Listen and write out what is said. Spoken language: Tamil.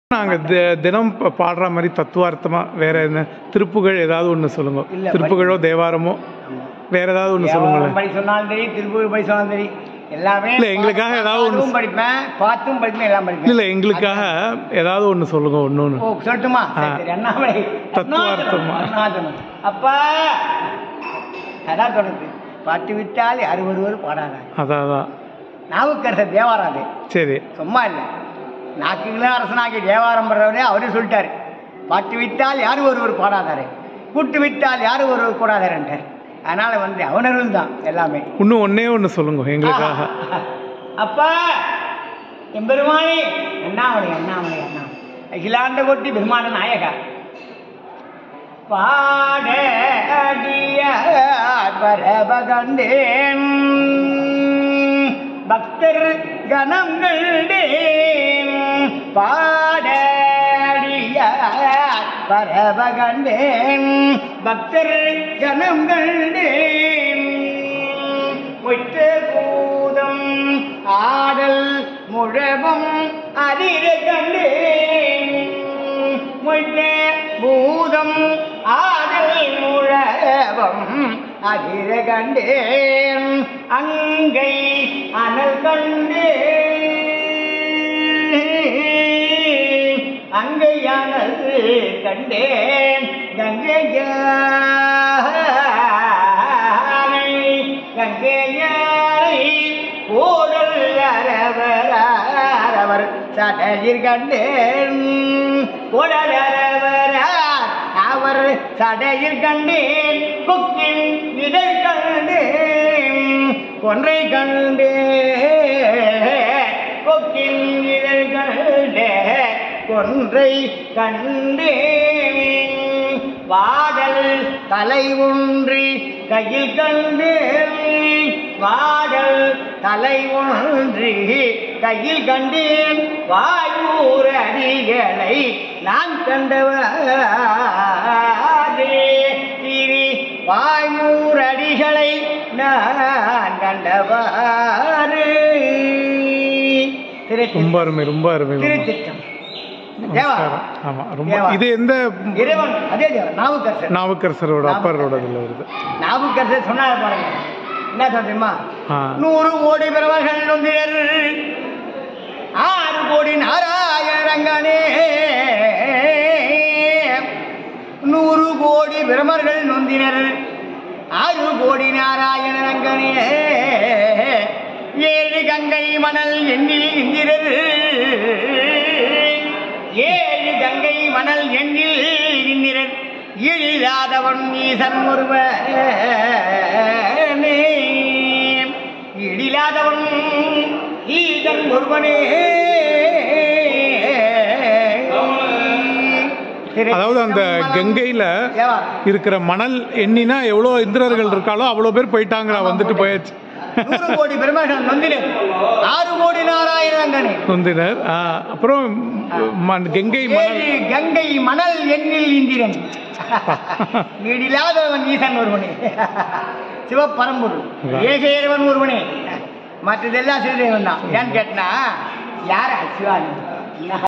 நாங்கள் தி- தினம் ப- பாடுற மாதிரி தத்துவார்த்தமா வேற என்ன திருப்புகழ் ஏதாவது ஒன்று சொல்லுங்க இல்ல, திருப்புகழோ தேவாரமோ வேற ஏதாவது ஒன்று சொல்லுங்களேன் தேவாரம் படி சொன்னாலும் சரி திருப்பூர் படி சொன்னாலும் சரி எல்லாமே இல்ல, எங்களுக்காக ஏதாவது ஒண்ணு பாட்டும் படிப்பேன் பாட்டும் படிப்பேன் எல்லாம் படிப்பேன் இல்லை எங்களுக்காக ஏதாவது ஒன்று சொல்லுங்க ஒன்று ஒன்று ஓ சொல்லட்டுமா சரி, ஆ. சரி அண்ணாமலை தத்துவார்த்தமா. அருணாச்சலம். அப்பா அதான் சொல்லுது பாட்டு விட்டால் யார் ஒருவர் பாடாதார் அதான் அதான் நாவுக்கரசர் தேவாரம் அது சரி சும்மா இல்லை நாக்குங்களே அரசனாகி தேவாரம் பண்றவரே அவரே சொல்லிட்டாரு பாட்டு விட்டால் யார் ஒருவர் பாடாதாரு கூட்டு விட்டால் யார் ஒருவர் கூடாதாருன்ட்டார் அதனால வந்து அவனருள் தான் எல்லாமே இன்னும் ஒன்னே ஒன்று சொல்லுங்க எங்களுக்காக அப்பா எம்பெருமானே அண்ணாமலை அண்ணாமலை அண்ணா அகிலாண்ட கொட்டி பெருமான நாயகா பாட அடிய பரபகண்டேன் பக்தர் கணங்கண்டேன் பாடடிய பரபகண்டேன் பக்தர் கணங்கண்டேன் ஒற்ற பூதம் ஆடல் முழவும் அதிர கண்டேன் மொய்த்த பூதம் ஆடல் முழவும் அதிர கண்டேன் அங்கை அனல் கண்டேன் அங்கை அனல் கண்டேன் கங்கை கங்கையாரை ஓடல் அரவர் அரவர் சடையில் கண்டேன் ஓடல் அரவர் அவர் சடையில் கண்டேன் கொக்கின் இதழ் கண்டேன் கொன்றை கண்டேன் கொக்கின் இதழ் கண்டே கொன்றை கண்டேன் வாடல் தலை ஒன்றி கையில் கண்டேன் வாடல் தலை ஒன்றி கையில் கண்டேன் வாயூர் அடிகளை நான் கண்டவாரே திரி வாயூர் அடிகளை நான் கண்டவாறு ரொம்ப அருமை ரொம்ப அருமை ரொம்ப. திருச்சிட்டம் தேவா நமஸ்காரம். ஆமா ரொம்ப தேவா. இது எந்த இறைவன் அதே தேவன் நாவுக்கரசர் நாவுக்கரசரோட அப்பரோட இதில் வருது நாவுக்கரசர் சொன்னார் பாருங்க என்ன சொல்றீமா ஆ நூறு கோடி பிறவர்கள் நொந்தினர் ஆறு கோடி நாராயணங்கனே நூறு கோடி பிரமர்கள் நொந்தினர் ஆறு கோடி நாராயணரங்கனே ஏழு கங்கை மணல் எண்ணில் இந்திரர் ஏழு கங்கை மணல் எண்ணில் இந்திரர் எழிலாதவன் ஈசன் ஒருவனே எழிலாதவன் ஈசன் ஒருவனே அதாவது அந்த கங்கையில ஏவா? இருக்கிற மணல் எண்ணினா எவ்வளோ இந்திரர்கள் இருக்காளோ அவ்வளோ பேர் போயிட்டாங்கிறா வந்துட்டு போயாச்சு நூறு கோடி பெருமகள் நொந்தினர் ஆறு கோடி நாராயணங்கனே நொந்தினர் ஆ, அப்புறம் ம- கங்கை மணல் ஏழு கங்கை மணல் எண்ணில் இந்திரன் நீடில்லாதவன் ஈசன் ஒருவனே சிவபரம்பொருள் ஏகேரவன் ஒருவனே மற்றதெல்லாம் சிறுதேவன் தான் ஏன்னு கேட்டனா யார் சிவானி